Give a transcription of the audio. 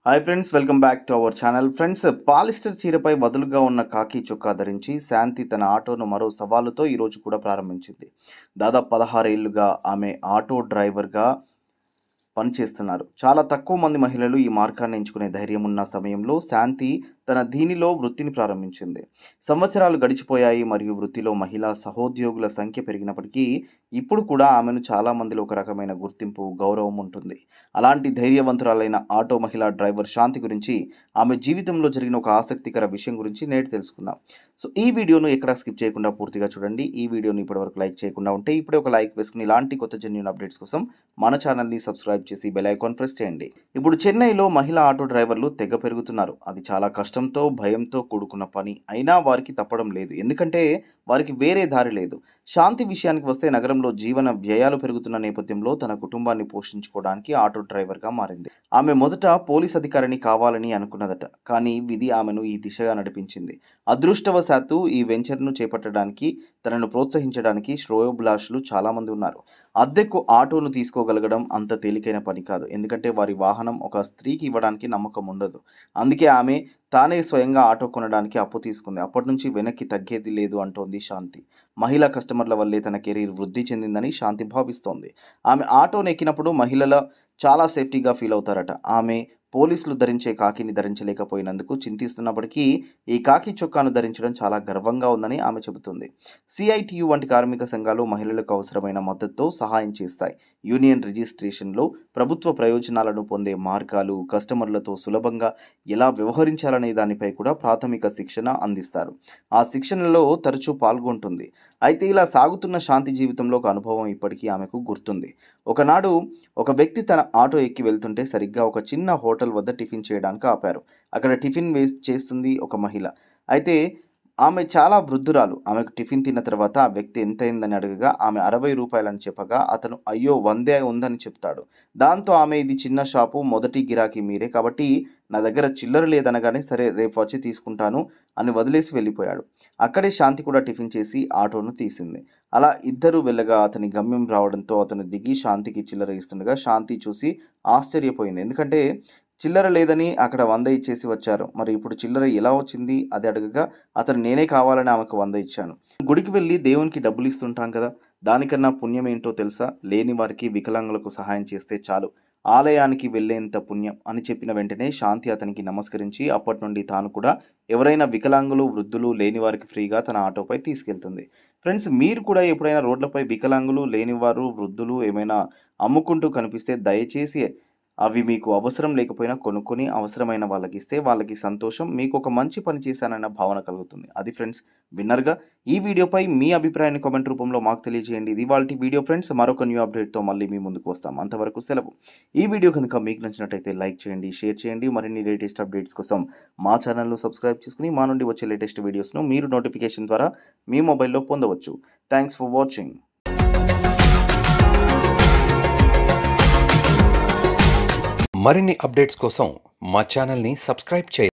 hi friends welcome back to our channel friends polyester చీరపై వదులుగా ఉన్న కాకి చొక్కా ధరించి శాంతి తన ఆటోను మరో సవాలుతో ఈరోజు కూడా ప్రారంభించింది దాదాపు పదహారేళ్లుగా ఆమె ఆటో డ్రైవర్గా పనిచేస్తున్నారు చాలా తక్కువ మంది మహిళలు ఈ మార్గాన్ని ఎంచుకునే ధైర్యం ఉన్న సమయంలో శాంతి తన దీనిలో వృత్తిని ప్రారంభించింది సంవత్సరాలు గడిచిపోయాయి మరియు వృత్తిలో మహిళా సహోద్యోగుల సంఖ్య పెరిగినప్పటికీ ఇప్పుడు కూడా ఆమెను చాలా మందిలో ఒక రకమైన గుర్తింపు గౌరవం ఉంటుంది అలాంటి ధైర్యవంతురాలైన ఆటో మహిళా డ్రైవర్ శాంతి గురించి ఆమె జీవితంలో జరిగిన ఒక ఆసక్తికర విషయం గురించి నేటి తెలుసుకుందాం సో ఈ వీడియోను ఎక్కడ స్కిప్ చేయకుండా పూర్తిగా చూడండి ఈ వీడియోని ఇప్పటివరకు లైక్ చేయకుండా ఉంటే ఇప్పుడే ఒక లైక్ వేసుకుని ఇలాంటి కొత్త జెన్యున్ అప్డేట్స్ కోసం మన ఛానల్ని సబ్స్క్రైబ్ చేసి బెల్ ఐకాన్ ప్రెస్ చేయండి ఇప్పుడు చెన్నైలో మహిళా ఆటో డ్రైవర్లు తెగ పెరుగుతున్నారు అది చాలా కష్టంతో భయంతో కూడుకున్న పని అయినా వారికి తప్పడం లేదు ఎందుకంటే వారికి వేరే దారి లేదు శాంతి విషయానికి వస్తే నగరంలో జీవన వ్యయాలు పెరుగుతున్న నేపథ్యంలో తన కుటుంబాన్ని పోషించుకోవడానికి ఆటో డ్రైవర్గా మారింది ఆమె మొదట పోలీస్ అధికారిని కావాలని అనుకున్నదట కానీ విధి ఆమెను ఈ దిశగా నడిపించింది అదృష్టవశాత్తు ఈ వెంచర్ను చేపట్టడానికి తనను ప్రోత్సహించడానికి శ్రోయోభిలాషులు చాలామంది ఉన్నారు అద్దెకు ఆటోను తీసుకోగలగడం అంత తేలికైన పని కాదు ఎందుకంటే వారి వాహనం ఒక స్త్రీకి ఇవ్వడానికి నమ్మకం ఉండదు అందుకే ఆమె తానే స్వయంగా ఆటో కొనడానికి అప్పు తీసుకుంది అప్పటి నుంచి వెనక్కి తగ్గేది లేదు అంటోంది శాంతి మహిళా కస్టమర్ల వల్లే తన కెరీర్ వృద్ధి చెందిందని శాంతి భావిస్తోంది ఆమె ఆటోను ఎక్కినప్పుడు మహిళల చాలా సేఫ్టీగా ఫీల్ అవుతారట ఆమె పోలీసులు ధరించే కాకిని ధరించలేకపోయినందుకు చింతిస్తున్నప్పటికీ ఈ కాకి చొక్కాను ధరించడం చాలా గర్వంగా ఉందని ఆమె చెబుతుంది సిఐటియు వంటి కార్మిక సంఘాలు మహిళలకు అవసరమైన మద్దతుతో సహాయం చేస్తాయి యూనియన్ రిజిస్ట్రేషన్లో ప్రభుత్వ ప్రయోజనాలను పొందే మార్గాలు కస్టమర్లతో సులభంగా ఎలా వ్యవహరించాలనే దానిపై కూడా ప్రాథమిక శిక్షణ అందిస్తారు ఆ శిక్షణలో తరచూ పాల్గొంటుంది అయితే ఇలా సాగుతున్న శాంతి జీవితంలో ఒక అనుభవం ఇప్పటికీ ఆమెకు గుర్తుంది ఒకనాడు ఒక వ్యక్తి తన ఆటో ఎక్కి వెళ్తుంటే సరిగ్గా ఒక చిన్న హోటల్ వద్ద టిఫిన్ చేయడానికి ఆపారు అక్కడ టిఫిన్ వేస్ట్ చేస్తుంది ఒక మహిళ అయితే ఆమె చాలా వృద్ధురాలు ఆమెకు టిఫిన్ తిన్న తర్వాత ఆ వ్యక్తి ఎంత అయిందని అడగగా ఆమె అరవై రూపాయలని చెప్పగా అతను అయ్యో వందే ఉందని చెప్తాడు దాంతో ఆమె ఇది చిన్న షాపు మొదటి గిరాకీ మీరే కాబట్టి నా దగ్గర చిల్లర లేదనగానే సరే రేపు వచ్చి తీసుకుంటాను అని వదిలేసి వెళ్ళిపోయాడు అక్కడే శాంతి కూడా టిఫిన్ చేసి ఆటోను తీసింది అలా ఇద్దరు వెళ్ళగా అతని గమ్యం రావడంతో అతను దిగి శాంతికి చిల్లర ఇస్తుండగా శాంతి చూసి ఆశ్చర్యపోయింది ఎందుకంటే చిల్లర లేదని అక్కడ వంద ఇచ్చేసి వచ్చారు మరి ఇప్పుడు చిల్లర ఎలా వచ్చింది అది అడగగా అతను నేనే కావాలని ఆమెకు వంద ఇచ్చాను గుడికి వెళ్ళి దేవునికి డబ్బులు ఇస్తుంటాం కదా దానికన్నా పుణ్యం ఏంటో తెలుసా లేని వారికి వికలాంగులకు సహాయం చేస్తే చాలు ఆలయానికి వెళ్ళేంత పుణ్యం అని చెప్పిన వెంటనే శాంతి అతనికి నమస్కరించి అప్పటి నుండి తాను కూడా ఎవరైనా వికలాంగులు వృద్ధులు లేని వారికి ఫ్రీగా తన ఆటోపై తీసుకెళ్తుంది ఫ్రెండ్స్ మీరు కూడా ఎప్పుడైనా రోడ్లపై వికలాంగులు లేనివారు వృద్ధులు ఏమైనా అమ్ముకుంటూ కనిపిస్తే దయచేసి అవి మీకు అవసరం లేకపోయినా కొనుక్కొని అవసరమైన వాళ్ళకి ఇస్తే వాళ్ళకి సంతోషం మీకు ఒక మంచి పని చేశానన్న భావన కలుగుతుంది అది ఫ్రెండ్స్ విన్నర్గా ఈ వీడియోపై మీ అభిప్రాయాన్ని కామెంట్ రూపంలో మాకు తెలియజేయండి ఇది వాళ్ళ వీడియో ఫ్రెండ్స్ మరొక న్యూ అప్డేట్తో మళ్ళీ మీ ముందుకు వస్తాం అంతవరకు సెలవు ఈ వీడియో కనుక మీకు నచ్చినట్టయితే లైక్ చేయండి షేర్ చేయండి మరిన్ని లేటెస్ట్ అప్డేట్స్ కోసం మా ఛానల్ను సబ్స్క్రైబ్ చేసుకుని మా నుండి వచ్చే లేటెస్ట్ వీడియోస్ను మీరు నోటిఫికేషన్ ద్వారా మీ మొబైల్లో పొందవచ్చు థ్యాంక్స్ ఫర్ వాచింగ్ మరిన్ని అప్డేట్స్ కోసం మా ఛానల్ని సబ్స్క్రైబ్ చేయండి